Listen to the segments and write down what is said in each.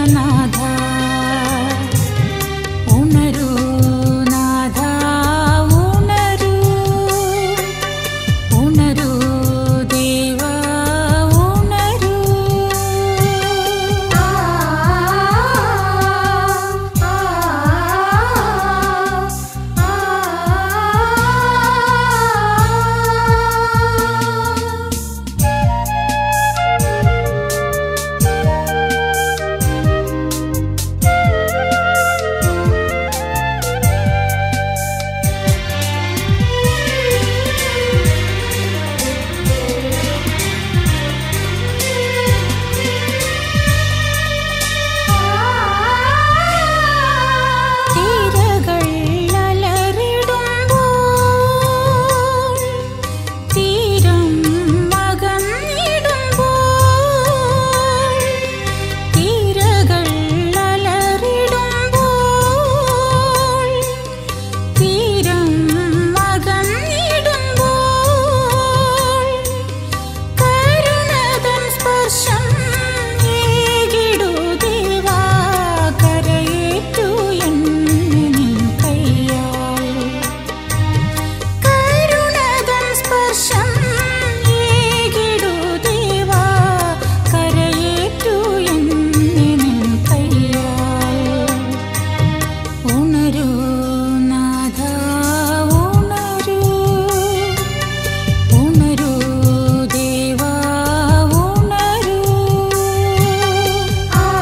സ്നേഹനാഥ ഉണരൂ നാഥ ഉണരൂ ഉണരൂ ദേവ ഉണരൂ തീരകൾ അലറിടുമ്പോൾ തീരം അകന്നിടുമ്പോൾ തീരകൾ അലറിടുമ്പോൾ തീരം അകന്നിടുമ്പോൾ കരുണതൻ സ്പർശം ഏകിടൂ ദേവാ കരയേറ്റു എന്നിൻ കയ്യാൽ കരുണതൻ സ്പർശം ഏകിടൂ ദേവാ കരയേറ്റു എന്നിൻ കയ്യാൽ ഉണരൂ നാഥ ഉണരൂ ഉണരൂ ദേവാ ഉണരൂ ആ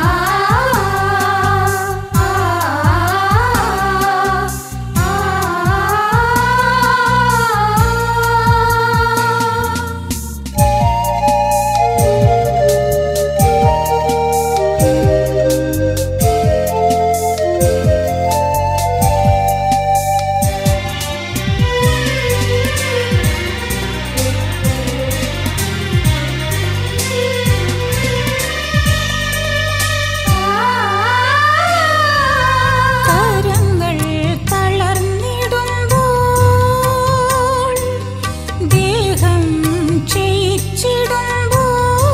കരങ്ങൾ തളർന്നിടുമ്പോൾ ദേഹം ക്ഷയിച്ചിടുമ്പോൾ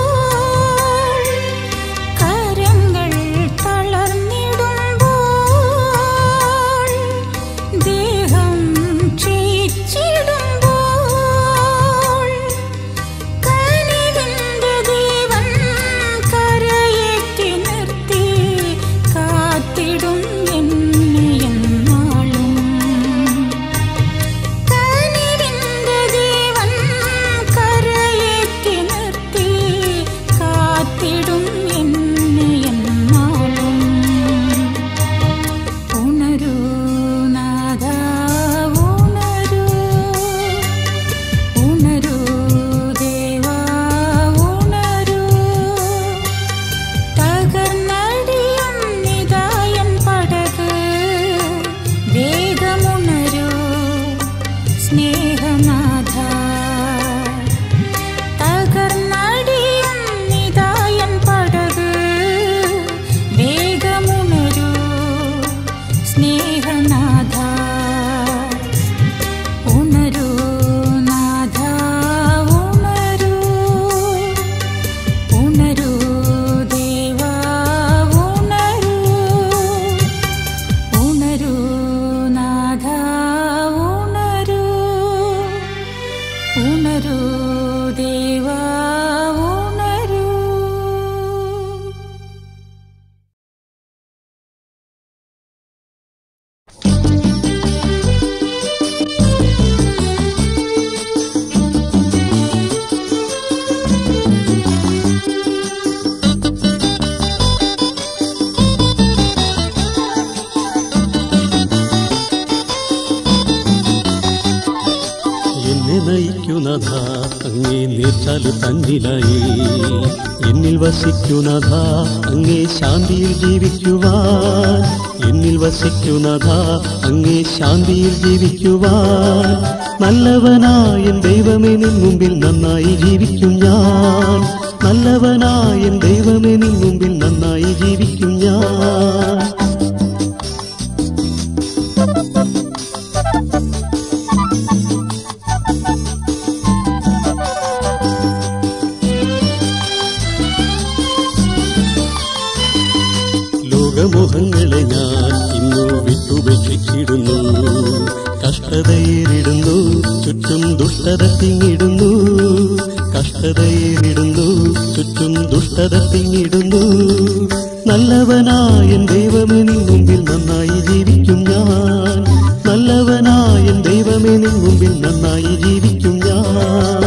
കരങ്ങൾ തളർന്നിടുമ്പോൾ ദേഹം ക്ഷയിച്ചിടുമ്പോൾ കനിവിന്റെ ദൈവം കരയേറ്റി നിർത്തി കാത്തിടും എന്നെ എന്നാളും കനിവിന്റെ ദൈവം കരയേറ്റി നിർത്തി കാത്തിടും എന്നെ എന്നാളും ഉണരൂ നാഥ ഉണരൂ ഉണരൂ ദേവാ ഉണരൂ തകർന്നടിയും നിതായൻ പടക് വേഗമുണരൂ സ്നേഹനാഥ തകർന്നടിയും നിതായൻ പടക് വേഗമുണരൂ സ്നേഹനാഥ ഉണരൂ നാഥ ഉണരൂ ഉണരൂ ദേവാ ഉണരൂ ഉണരൂ നാഥ ഉണരൂ ഉണരൂ ദേവാ ഉണരൂ എന്നെ നയിക്കുന്നത അങ്ങേ നീർച്ചാല് തന്നിലായി എന്നിൽ വസിക്കുന്നത അങ്ങേ ശാന്തിയിൽ ജീവിക്കുവാൻ എന്നിൽ വസിക്കുന്നത അങ്ങേ ശാന്തിയിൽ ജീവിക്കുവാൻ നല്ലവനായ എൻ ദൈവമേ നിൻ മുമ്പിൽ നന്നായി ജീവിക്കും ഞാൻ നല്ലവനായ എൻ ദൈവമേ നിൻ മുമ്പിൽ നന്നായി ജീവിക്കും ഞാൻ ലോകമോഹങ്ങളെ ഞാൻ ഇന്നു വിട്ടുപേക്ഷിച്ചിടുന്നു കഷ്ടതയേറിടുന്നു ചുറ്റും ദുഷ്ടത തിങ്ങിടുന്നു കഷ്ടതയേറിടുന്നു ചുറ്റും ദുഷ്ടത തിങ്ങിടുന്നു നല്ലവനായ ദൈവമേ നിൻ മുമ്പിൽ നന്നായി ജീവിക്കും ഞാൻ നല്ലവനായ ദൈവമേ നിൻ മുമ്പിൽ നന്നായി ജീവിക്കും ഞാൻ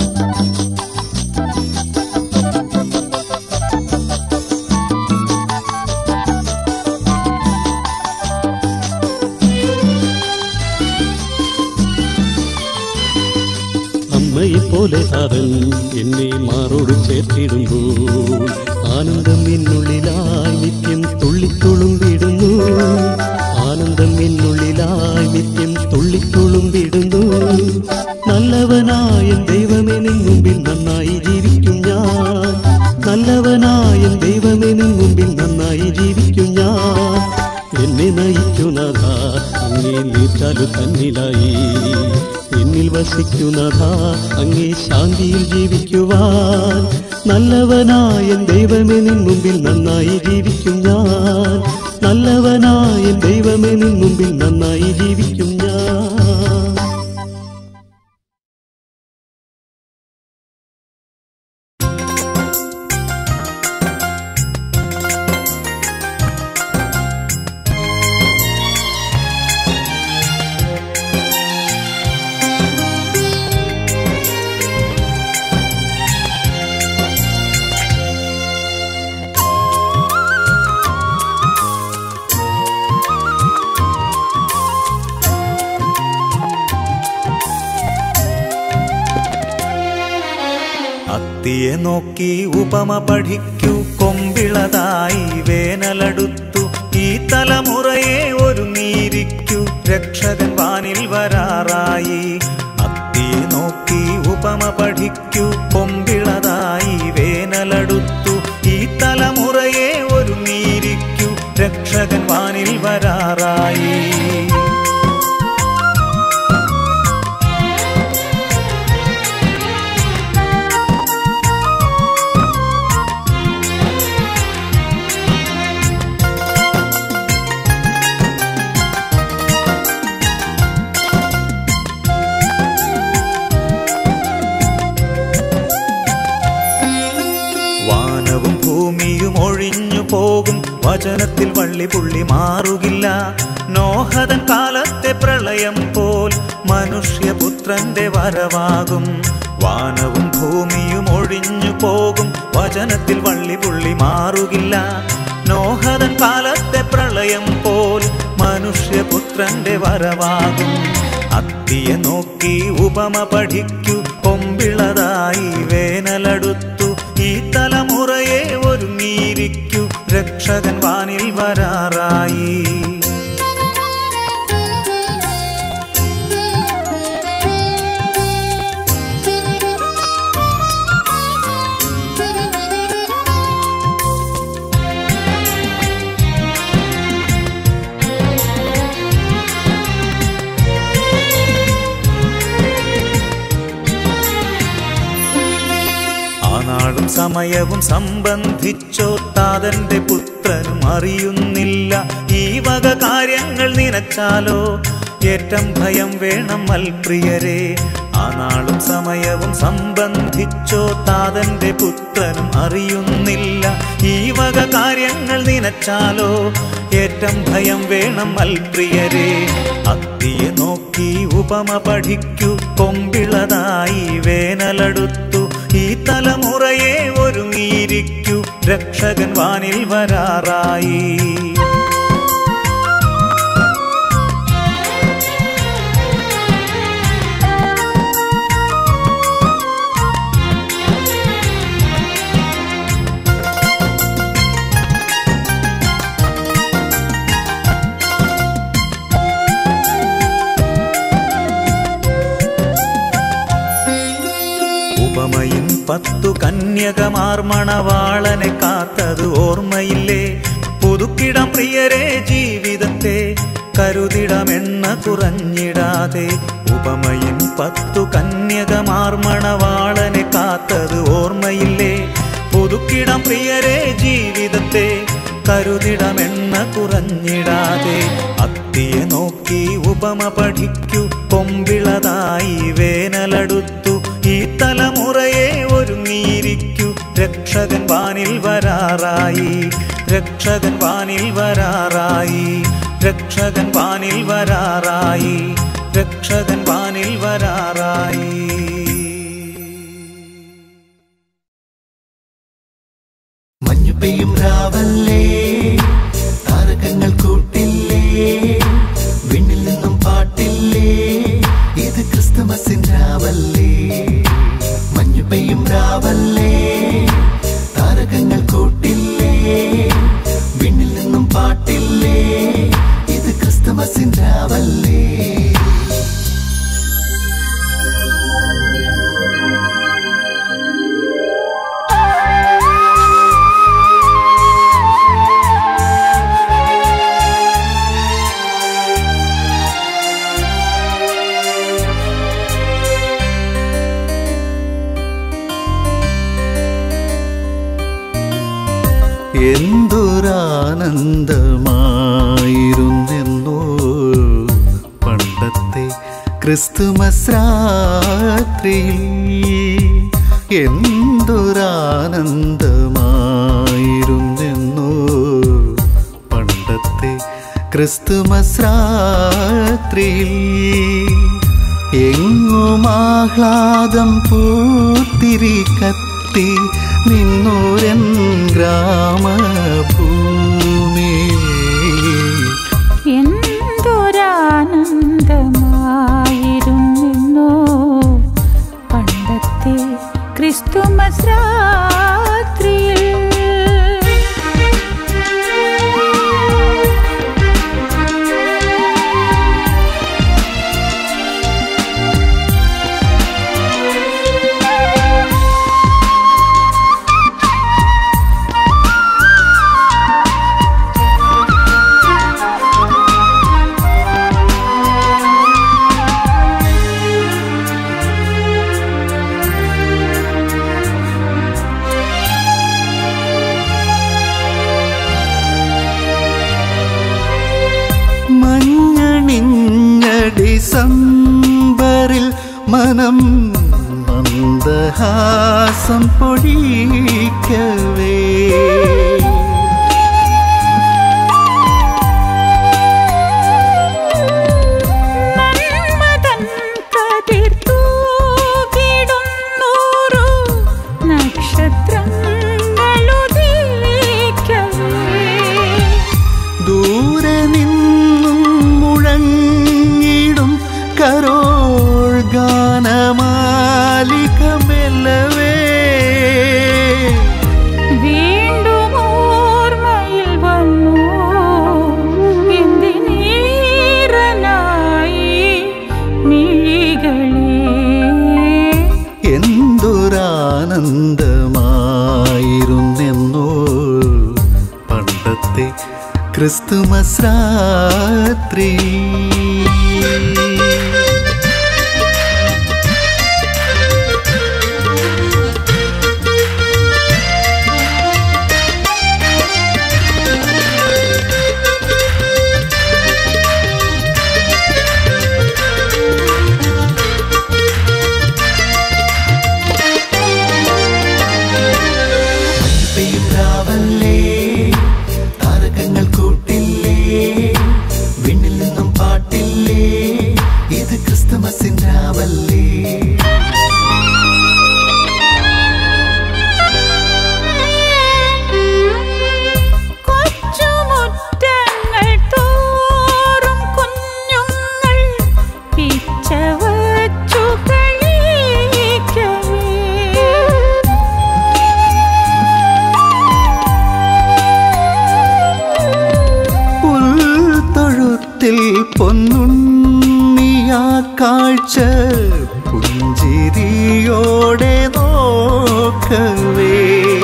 അമ്മയെ പോലെ അവൻ എന്നെ മാറോട് ചേർത്തിടുമ്പോൾ ആനന്ദം എന്നുള്ളിലായി നിത്യം തുള്ളിത്തുളുമ്പിടുന്നു ആനന്ദം എന്നുള്ളിലായി നിത്യം തുള്ളിത്തുളുമ്പിടുന്നു നല്ലവനായ ദൈവമേ നിൻ മുമ്പിൽ നന്നായി ജീവിക്കും ഞാൻ നല്ലവനായ ദൈവമേ നിൻ മുമ്പിൽ നന്നായി ജീവിക്കും ഞാൻ എന്നെ നയിക്കുന്നത അങ്ങേ നീച്ചാലു തന്നിലായി എന്നിൽ വസിക്കുന്നത അങ്ങേ ശാന്തിയിൽ ജീവിക്കുവാൻ നല്ലവനായ ദൈവമേ നിൻ മുമ്പിൽ നന്നായി ജീവിക്കും ഞാൻ നല്ലവനായ ദൈവമേ നിൻ മുമ്പിൽ നന്നായി ജീവിക്കും ഞാൻ അത്തിയെ നോക്കി ഉപമ പഠിക്കൂ കൊമ്പിളതായി വേനലടുത്തു ഈ തലമുറയെ ഒരുങ്ങിയിരിക്കൂ രക്ഷകൻ വാനിൽ വരാറായി അത്തിയെ നോക്കി ഉപമ പഠിക്കൂ കൊമ്പിളതായി വേനലടുത്തു ഈ തലമുറയെ ഒരുങ്ങിയിരിക്കൂ രക്ഷകൻ വാനിൽ വരാറായി വാനവും ഭൂമിയും ഒഴിഞ്ഞു പോകും വചനത്തിൽ വള്ളി പുള്ളി മാറുകില്ല നോഹതൻ കാലത്തെ പ്രളയം പോൽ മനുഷ്യപുത്രന്റെ വരവാകും വാനവും ഭൂമിയും ഒഴിഞ്ഞു പോകും വചനത്തിൽ വള്ളി പുള്ളി മാറുകില്ല നോഹതൻ കാലത്തെ പ്രളയം പോൽ മനുഷ്യപുത്രന്റെ വരവാകും അത്തിയെ നോക്കി ഉപമ പഠിക്കൂ കൊമ്പിളതായി വേനലടുത്തു ഈ തലമുറയെ ഒരുങ്ങിയിരിക്കൂ രക്ഷകൻ വാനിൽ വരാറായി ആ നാളും സമയവും സംബന്ധിച്ചോ താതന്റെ പുത്രനും അറിയുന്നില്ല ഈ വക കാര്യങ്ങൾ നിനച്ചാലോ ഏറ്റം ഭയം വേണം മൽപ്രിയരെ ആ നാളും സമയവും സംബന്ധിച്ചോ താതന്റെ പുത്രനും അറിയുന്നില്ല ഈ വക കാര്യങ്ങൾ നിനച്ചാലോ ഏറ്റം ഭയം വേണം മൽപ്രിയരെ അത്തിയെ നോക്കി ഉപമ പഠിക്കൂ കൊമ്പിളതായി വേനലടുത്തു ഈ തലമുറയെ ഒരുങ്ങിയിരിക്കൂ രക്ഷകൻ വാനിൽ വരാറായി ഉപമയും പത്തു കന്യകമാർ മണവാളനെ കാത്തത് ഓർമ്മയില്ലേ പുതുക്കിടം പ്രിയരെ ജീവിതത്തെ കരുതിടമെണ്ണ കുറഞ്ഞിടാതെ ഉപമയും പത്തു കന്യകമാർ മണവാളനെ കാത്തത് ഓർമ്മയില്ലേ പുതുക്കിടം പ്രിയരെ ജീവിതത്തെ കരുതിടമെണ്ണ കുറഞ്ഞിടാതെ അത്തിയെ നോക്കി ഉപമ പഠിക്കൂ കൊമ്പിളതായി വേനലടുത്തു ഈ തലമുറയെ ഒരുങ്ങിയിരിക്കൂ രക്ഷകൻ വാനിൽ വരാറായി രക്ഷകൻ വാനിൽ വരാറായി രക്ഷകൻ വാനിൽ വരാറായി രക്ഷകൻ വാനിൽ വരാറായി മഞ്ഞു പെയ്യും രാവല്ലേ താരകങ്ങൾ കൂട്ടില്ലേ വിണ്ണിൽ നിന്നും പാട്ടില്ലേ ഇത് ക്രിസ്തുമസിൻ രാവല്ലേ മഞ്ഞു പെയ്യും രാവല്ലേ താരകങ്ങൾ കൂട്ടില്ലേ വിണ്ണിൽ നിന്നും പാട്ടില്ലേ ഇത് ക്രിസ്തുമസിൻ രാവല്ലേ എന്തൊരാനന്ദമായിരുന്നെന്നോ പണ്ടത്തെ ക്രിസ്തുമസ് രാത്രിയിൽ എന്തൊരാനന്ദമായിരുന്നെന്നോ പണ്ടത്തെ ക്രിസ്തുമസ് രാത്രിയിൽ എങ്ങും ആഹ്ലാദം പൂത്തിരി കത്തി നിന്നൂരൻ ഗ്രാമഭൂമി എന്തൊരാനന്ദമായിരുന്നെന്നോ പണ്ടത്തെ ക്രിസ്തുമസ് രാത്രിയിൽ മഞ്ഞണിഞ്ഞ ഡിസംബറിൽ മനം മന്ദഹാസം പൊഴിക്കവേ നന്മതൻ കതിർ തൂകിടുന്നോരു നക്ഷത്രങ്ങളുദിക്കവേ ദൂരെ നിന്നും മുഴങ്ങിടും കരോൾ ഗാനമാലിക മെല്ലവേ വീണ്ടും ഓർമ്മയിൽ വന്നു എന്തിനീറനായി മിഴികളെ എന്തൊരാനന്ദമായിരുന്നെന്നോ പണ്ടത്തെ ക്രിസ്തുമസ് രാത്രി പെയ്യും രാവല്ലേ താരകങ്ങൾ കൂട്ടില്ലേ വിണ്ണിൽ നിന്നും പാട്ടില്ലേ ഇത് ക്രിസ്തുമസിൻ രാവല്ലേ കൊച്ചുമുറ്റങ്ങൾ തോറും കുഞ്ഞുങ്ങൾ പിച്ചവച്ചു കളിക്കവേ പുൽത്തൊഴുത്തിൽ പൊന്നുണ്ണിയാ കാഴ്ച പുഞ്ചിരിയോടെ നോക്കവേ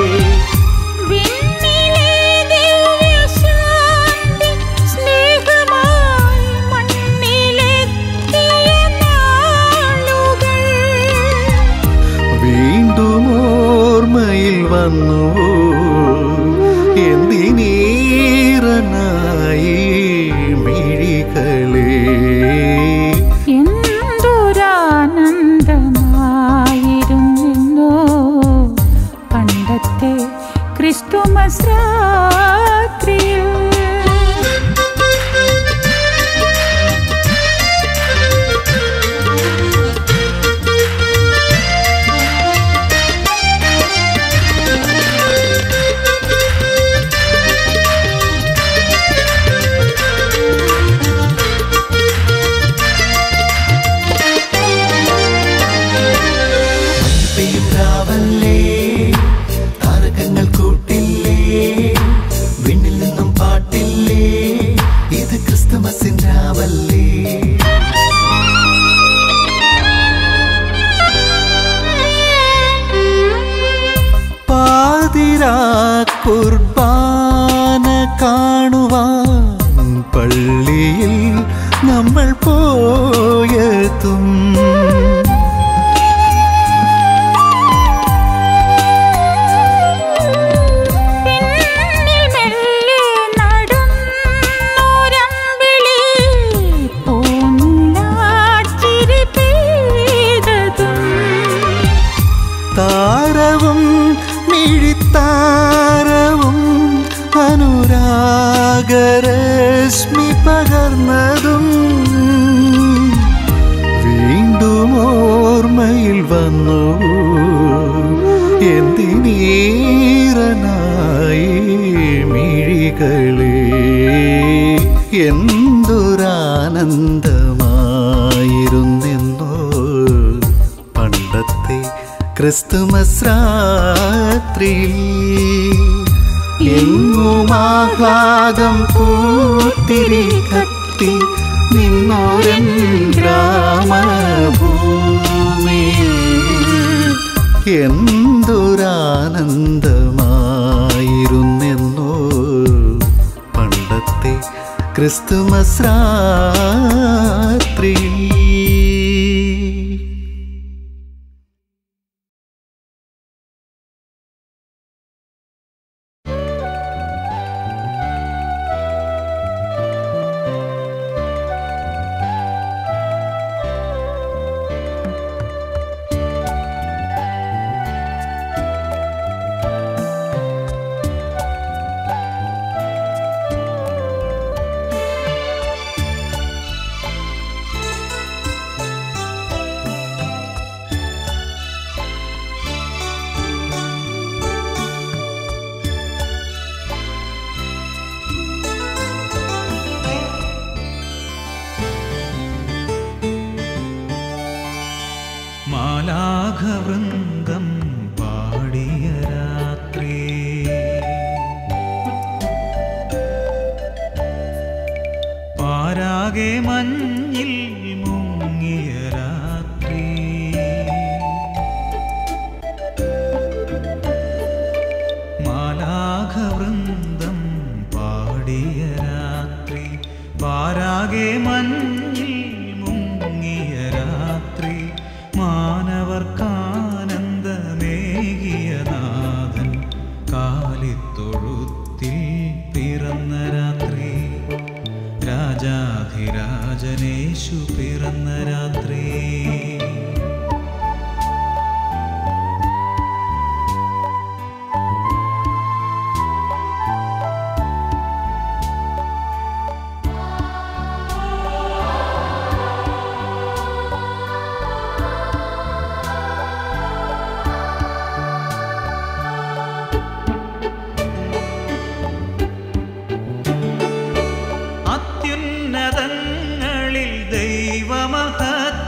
വിണ്ണിലെ ദിവ്യശാന്തി സ്നേഹമായി മണ്ണിലെത്തിയ നാളുകൾ വീണ്ടും ഓർമ്മയിൽ വന്നു എന്തിനീ രാത്രിയിൽ പെയ്യും രാവല്ലേ താരകങ്ങൾ കൂട്ടില്ലേ വിണ്ണിൽ നിന്നും പാട്ടില്ലേ ഇത് ക്രിസ്തുമസിൻ രാവല്ലേ പാതിരാ കുർബാന കാണുവാൻ പള്ളിയിൽ നമ്മൾ പോയതും പിന്നിൽ മെല്ലെ നടന്നൊരമ്പിളി പൂനിലാച്ചിരി പെയ്തതും താരവും മിഴിത്താരവും അനുരാഗരശ്മി പകർന്നതും വീണ്ടും ഓർമ്മയിൽ വന്നു എന്തിനീറനായി മിഴികളെ എന്തൊരാനന്ദമായിരുന്നെന്നോ പണ്ടത്തെ ക്രിസ്തുമസ് രാത്രിയിൽ എങ്ങുമാഹ്ലാദം പൂത്തിരി കത്തി നിന്നോരൻ ഗ്രാമഭൂമി എന്തൊരാനന്ദമായിരുന്നെന്നോ പണ്ടത്തെ ക്രിസ്തുമസ് രാത്രി മാലാഘവൃന്ദം പാടിയ രാത്രി പാരാകെ മഞ്ഞിൽ മുങ്ങിയ രാത്രി മാലാഘവൃന്ദം പാടിയ രാത്രി പാരാകെ മഞ്ഞിൽ മുങ്ങിയ രാത്രി മാനവർക്കാനന്ദമേകിയ നാഥൻ കാലിത്തൊഴുത്തിൽ പിറന്ന രാത്രി രാജാധിരാജനേശു പിറന്ന രാത്രി അത്യുന്നതങ്ങളിൽ ദൈവമഹത്വം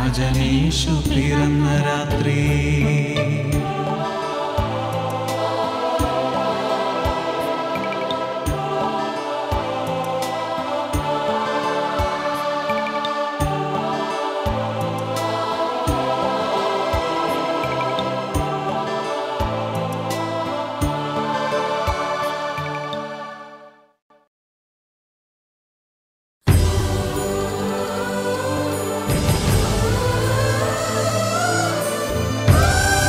രാജനേഷു പിറന്ന രാത്രി ും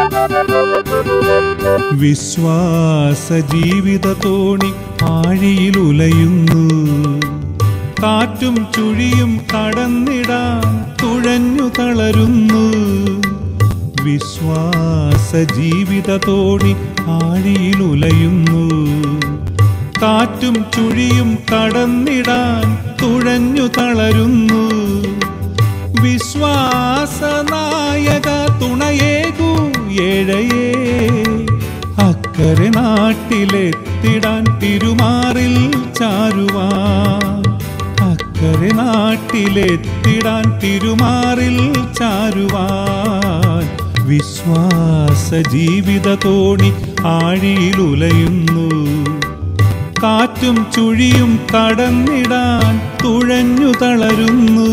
വിശ്വാസ ജീവിത തോണി ആഴിയിലുലയുന്നു കാറ്റും ചുഴിയും കടന്നിടാൻ തുഴഞ്ഞു തളരുന്നു വിശ്വാസ ജീവിത തോണി ആഴിയിലുലയുന്നു കാറ്റും ചുഴിയും കടന്നിടാൻ തുഴഞ്ഞു തളരുന്നു വിശ്വാസനായക തുണയേകൂ ഏഴയേ അക്കരെ നാട്ടിലെത്തിടാൻ തിരുമാറിൽ ചാരുവാൻ അക്കരെ നാട്ടിലെത്തിടാൻ തിരുമാറിൽ ചാരുവാൻ വിശ്വാസ ജീവിത തോണി ആഴിയിലുലയുന്നു കാറ്റും ചുഴിയും കടന്നിടാൻ തുഴഞ്ഞു തളരുന്നു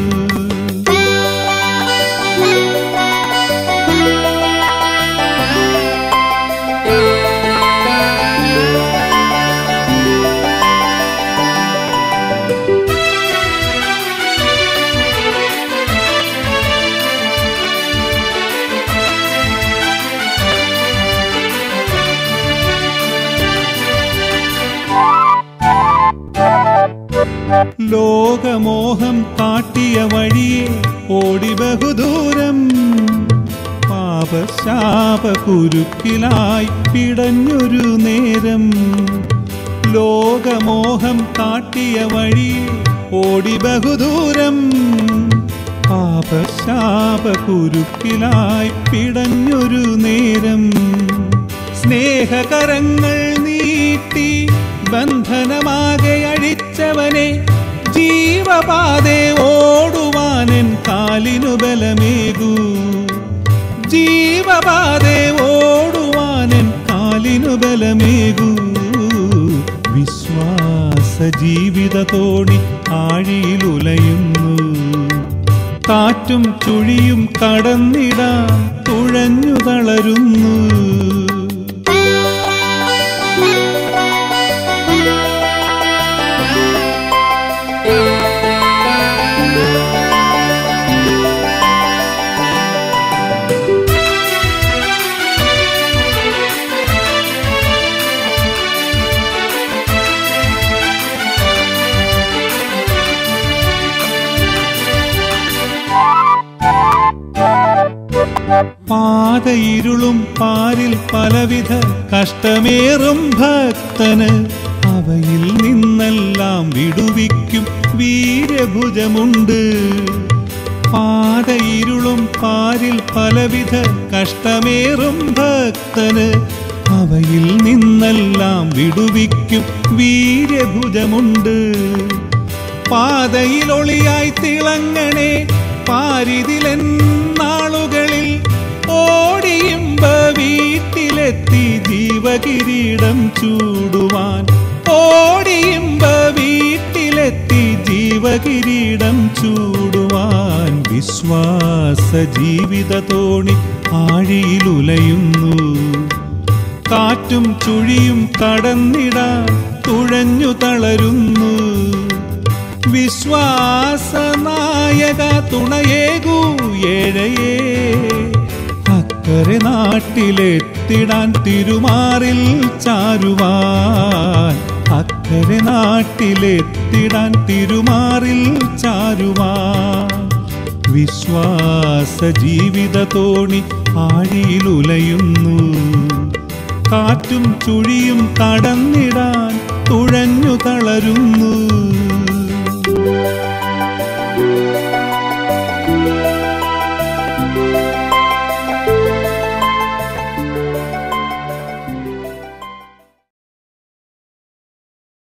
ലോകമോഹം കാട്ടിയ വഴിയെ ഓടി ബഹുദൂരം പാപശാപ കുരുക്കിലായി പിടഞ്ഞൊരു നേരം ലോകമോഹം കാട്ടിയ വഴിയെ ഓടി ബഹുദൂരം പാപശാപ കുരുക്കിലായി പിടഞ്ഞൊരു നേരം സ്നേഹകരങ്ങൾ നീട്ടി ബന്ധനമാകെ അഴിച്ചവനെ ജീവപാതെ ഓടുവാനൻ കാലിനു ബലമേകൂ ജീവപാതെ ഓടുവാനൻ കാലിനു ബലമേകൂ വിശ്വാസ ജീവിത തോണി ആഴിയിലുലയുന്നു കാറ്റും ചുഴിയും കടന്നിടാൻ തുഴഞ്ഞു തളരുന്നു പാതയിരുളും പാരിൽ പലവിധ കഷ്ടമേറും ഭക്തന് അവയിൽ നിന്നെല്ലാം വിടുവിക്കും വീരഭുജമുണ്ട് പാതയിരുളും പാരിൽ പലവിധ കഷ്ടമേറും ഭക്തന് അവയിൽ നിന്നെല്ലാം വിടുവിക്കും വീരഭുജമുണ്ട് പാതയിൽ ഒളിയായി തിളങ്ങണേ പാരിതിലെൻ നാളുകളിൽ ഓടിയുമ്പ വീട്ടിലെത്തി ജീവകിരീടം ചൂടുവാൻ ഓടിയുമ്പ വീട്ടിലെത്തി ജീവകിരീടം ചൂടുവാൻ വിശ്വാസ ജീവിത തോണി ആഴിയിലുലയുന്നു കാറ്റും ചുഴിയും കടന്നിടാൻ തുഴഞ്ഞു തളരുന്നു വിശ്വാസനായക തുണയേകൂ ഏഴയേ അക്കരെ നാട്ടിലെത്തിടാൻ തിരുമാറിൽ ചാരുവാൻ അക്കരെ നാട്ടിലെത്തിടാൻ തിരുമാറിൽ ചാരുവാൻ വിശ്വാസ ജീവിത തോണി ആഴിയിലുലയുന്നു കാറ്റും ചുഴിയും കടന്നിടാൻ തുഴഞ്ഞു തളരുന്നു